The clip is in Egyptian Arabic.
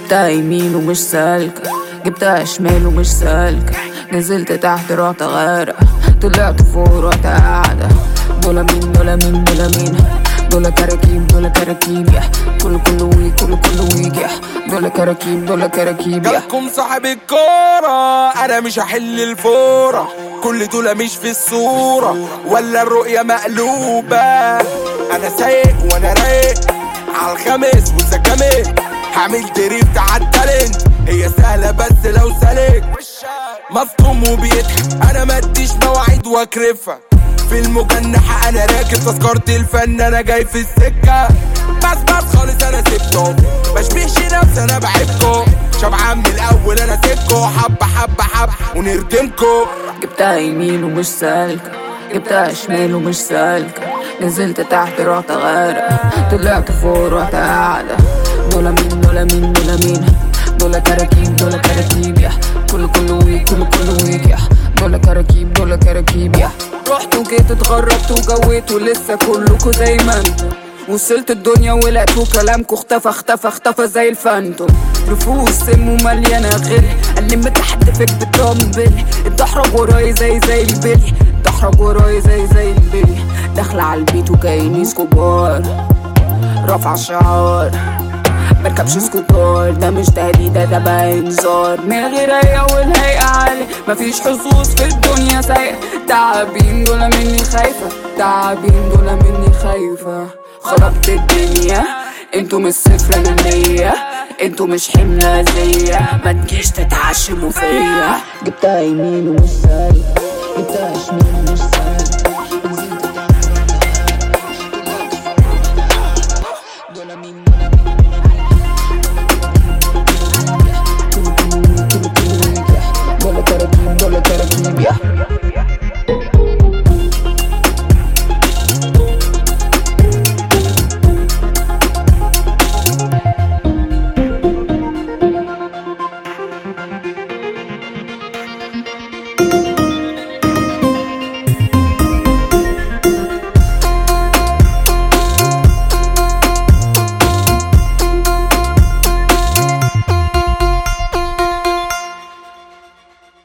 جبتها يمين ومش سالكة جبتها شمال ومش سالكة نزلت تحت رحت غارق طلعت فوق رحت قاعدة دول مين دول مين دول مين دول كراكيب دول كراكيب يا كل كل ويك كل كل ويك يا دول كراكيب دول كراكيب يا جالكم صاحب الكورة أنا مش هحل الفورة كل دول مش في الصورة ولا الرؤية مقلوبة أنا سايق وأنا رايق على الخامس والسكامل هعمل دريفت على التالنت هي سهلة بس لو سالك مصدوم وبيضحك أنا مديش مواعيد واكرفها في المجنحة أنا راكب تذكرة الفن أنا جاي في السكة بس بس خالص أنا سبته بشبهش نفسي أنا بحبكو شبعان من الأول أنا سيبكو حبة حبة حبة ونردمكو جبتها يمين ومش سالكة جبتها شمال ومش سالكة نزلت تحت رحت غارق طلعت فوق رحت قاعدة دول مين دول مين دول مين دول كراكيب دول كراكيب يا كل كل ويك كل كل ويك يا دول كراكيب دول كراكيب يا رحت وجيت اتغربت وجويت ولسه كلكوا زي ما انتوا وصلت الدنيا ولقيتوا كلامكوا اختفى اختفى اختفى زي الفانتوم رفوس سم ومليانة غل اللي متحدفك بتطبل اتدحرج وراي زي زي البلي اتدحرج وراي زي زي البلي داخلة على البيت وكاينيس كبار رافعة شعار مركبش سكوتار ده مش تهديد ده تبع انذار من غير هي والهيئة عالي مفيش حظوظ في الدنيا سايقة تعابين دول مني خايفة تعابين دول مني خايفة خربت الدنيا انتوا مش صفر انا مية انتوا مش حملة زيا ما تجيش تتعشموا فيا جبتها يمين ومش سالكة جبتها شمال ومش